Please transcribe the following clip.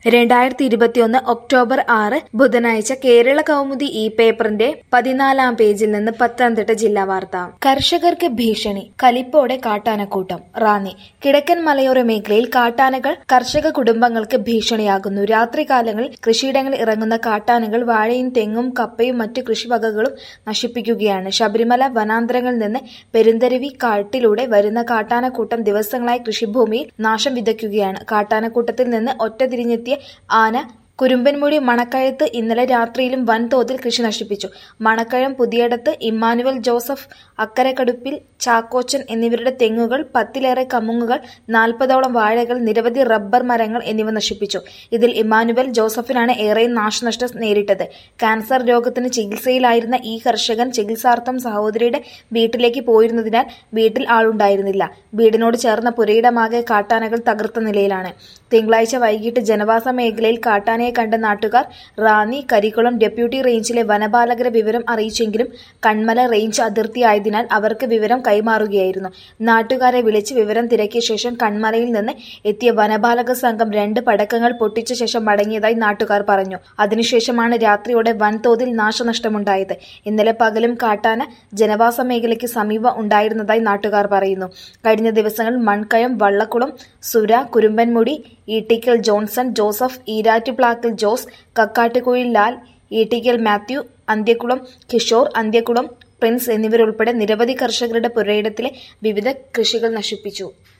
രണ്ടായിരത്തി ഇരുപത്തിയൊന്ന് ഒക്ടോബർ ആറ് ബുധനാഴ്ച കേരള കൗമുദി ഈ പേപ്പറിന്റെ പതിനാലാം പേജിൽ നിന്ന് പത്തനംതിട്ട ജില്ലാ വാർത്ത കർഷകർക്ക് ഭീഷണി കലിപ്പോടെ കാട്ടാനക്കൂട്ടം റാന്നി കിഴക്കൻ മലയോര മേഖലയിൽ കാട്ടാനകൾ കർഷക കുടുംബങ്ങൾക്ക് ഭീഷണിയാകുന്നു രാത്രികാലങ്ങളിൽ കൃഷിയിടങ്ങളിൽ ഇറങ്ങുന്ന കാട്ടാനകൾ വാഴയും തെങ്ങും കപ്പയും മറ്റു കൃഷിവകകളും നശിപ്പിക്കുകയാണ് ശബരിമല വനാന്തരങ്ങളിൽ നിന്ന് പെരുന്തരുവി കാട്ടിലൂടെ വരുന്ന കാട്ടാനക്കൂട്ടം ദിവസങ്ങളായി കൃഷിഭൂമിയിൽ നാശം വിതയ്ക്കുകയാണ് കാട്ടാനക്കൂട്ടത്തിൽ നിന്ന് ഒറ്റതിരിഞ്ഞെത്തിയ ആന കുരുമ്പൻമുടി മണക്കഴത്ത് ഇന്നലെ രാത്രിയിലും വൻതോതിൽ കൃഷി നശിപ്പിച്ചു മണക്കഴം പുതിയടത്ത് ഇമ്മാനുവൽ ജോസഫ് അക്കരക്കടുപ്പിൽ ചാക്കോച്ചൻ എന്നിവരുടെ തെങ്ങുകൾ പത്തിലേറെ കമുങ്ങുകൾ നാൽപ്പതോളം വാഴകൾ നിരവധി റബ്ബർ മരങ്ങൾ എന്നിവ നശിപ്പിച്ചു ഇതിൽ ഇമ്മാനുവൽ ജോസഫിനാണ് ഏറെയും നാശനഷ്ടം നേരിട്ടത് ക്യാൻസർ രോഗത്തിന് ചികിത്സയിലായിരുന്ന ഈ കർഷകൻ ചികിത്സാർത്ഥം സഹോദരിയുടെ വീട്ടിലേക്ക് പോയിരുന്നതിനാൽ വീട്ടിൽ ആളുണ്ടായിരുന്നില്ല വീടിനോട് ചേർന്ന പുരയിടമാകെ കാട്ടാനകൾ തകർത്ത നിലയിലാണ് തിങ്കളാഴ്ച വൈകിട്ട് ജനവാസ മേഖലയിൽ കാട്ടാനയെ കണ്ട നാട്ടുകാർ റാന്നി കരിക്കുളം ഡെപ്യൂട്ടി റേഞ്ചിലെ വനപാലകരെ വിവരം അറിയിച്ചെങ്കിലും കൺമല റേഞ്ച് അതിർത്തിയായതിനാൽ അവർക്ക് വിവരം കൈമാറുകയായിരുന്നു നാട്ടുകാരെ വിളിച്ച് വിവരം തിരക്കിയ ശേഷം കൺമലയിൽ നിന്ന് എത്തിയ വനപാലക സംഘം രണ്ട് പടക്കങ്ങൾ പൊട്ടിച്ച ശേഷം മടങ്ങിയതായി നാട്ടുകാർ പറഞ്ഞു അതിനുശേഷമാണ് രാത്രിയോടെ വൻതോതിൽ നാശനഷ്ടമുണ്ടായത് ഇന്നലെ പകലും കാട്ടാന ജനവാസ മേഖലയ്ക്ക് സമീപം ഉണ്ടായിരുന്നതായി നാട്ടുകാർ പറയുന്നു കഴിഞ്ഞ ദിവസങ്ങളിൽ മൺകയം വള്ളക്കുളം സുര കുരുമ്പൻമുടി ഈട്ടിക്കൽ ജോൺസൺ ജോസഫ് ഈരാറ്റുപ്ലാക്കൽ ജോസ് കക്കാട്ടുകുഴി ലാൽ ഈട്ടിക്കൽ മാത്യു അന്ത്യക്കുളം കിഷോർ അന്ത്യക്കുളം പ്രിൻസ് എന്നിവരുൾപ്പെടെ നിരവധി കർഷകരുടെ പുരയിടത്തിലെ വിവിധ കൃഷികൾ നശിപ്പിച്ചു